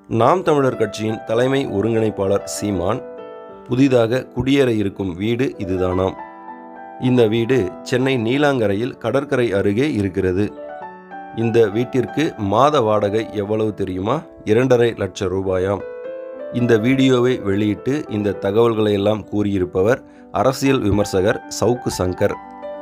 நாம் தமிழர் கட்சியின் தலைமை ஒருங்கிணைப்பாளர் சீமான் புதிதாக குடியேற இருக்கும் வீடு இதுதானாம் இந்த வீடு சென்னை நீலாங்கரையில் கடற்கரை அருகே இருக்கிறது இந்த வீட்டிற்கு மாத வாடகை எவ்வளவு தெரியுமா இரண்டரை லட்சம் ரூபாயாம் இந்த வீடியோவை வெளியிட்டு இந்த தகவல்களை எல்லாம் கூறியிருப்பவர் அரசியல் விமர்சகர் சவுக்கு சங்கர்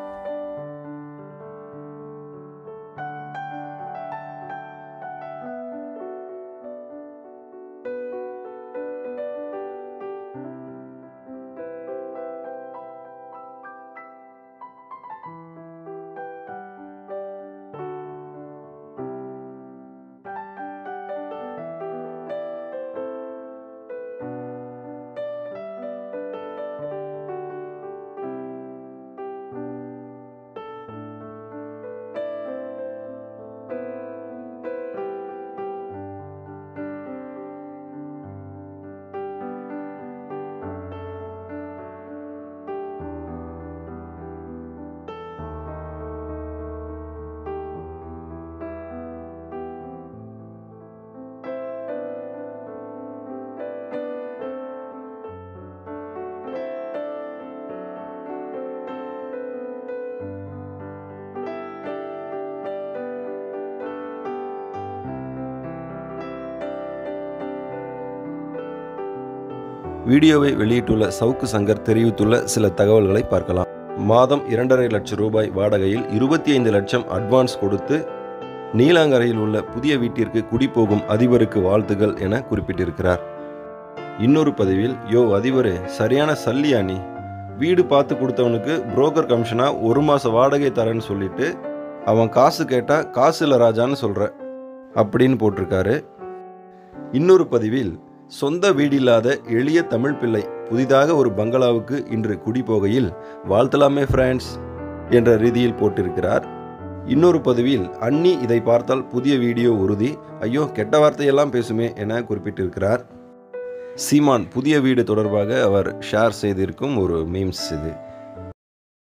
வீடியோவை வெளியிட்டுள்ள சவுக்கு சங்கர் தெரிவித்துள்ள சில தகவல்களை பார்க்கலாம் மாதம் இரண்டரை லட்சம் ரூபாய் வாடகையில் இருபத்தி ஐந்து லட்சம் அட்வான்ஸ் கொடுத்து நீலாங்கரையில் உள்ள புதிய வீட்டிற்கு குடிபோகும் அதிபருக்கு வாழ்த்துகள் என குறிப்பிட்டிருக்கிறார் இன்னொரு பதிவில் யோ அதிபரே சரியான சல்லியா நீ வீடு பார்த்து கொடுத்தவனுக்கு புரோக்கர் கமிஷனா ஒரு மாச வாடகை தரேன்னு சொல்லிட்டு அவன் காசு கேட்டா காசு இல்லை ராஜான்னு சொல்ற அப்படின்னு போட்டிருக்காரு இன்னொரு பதிவில் சொந்த வீடில்லாத எளிய தமிழ் பிள்ளை புதிதாக ஒரு பங்களாவுக்கு இன்று குடிபோகையில் வாழ்த்தலாமே ஃப்ரெண்ட்ஸ் என்ற ரீதியில் போட்டிருக்கிறார் இன்னொரு பதிவில் அண்ணி இதை பார்த்தால் புதிய வீடியோ உறுதி ஐயோ கெட்ட வார்த்தையெல்லாம் பேசுமே என குறிப்பிட்டிருக்கிறார் சீமான் புதிய வீடு தொடர்பாக அவர் ஷேர் செய்திருக்கும் ஒரு மீம்ஸ் இது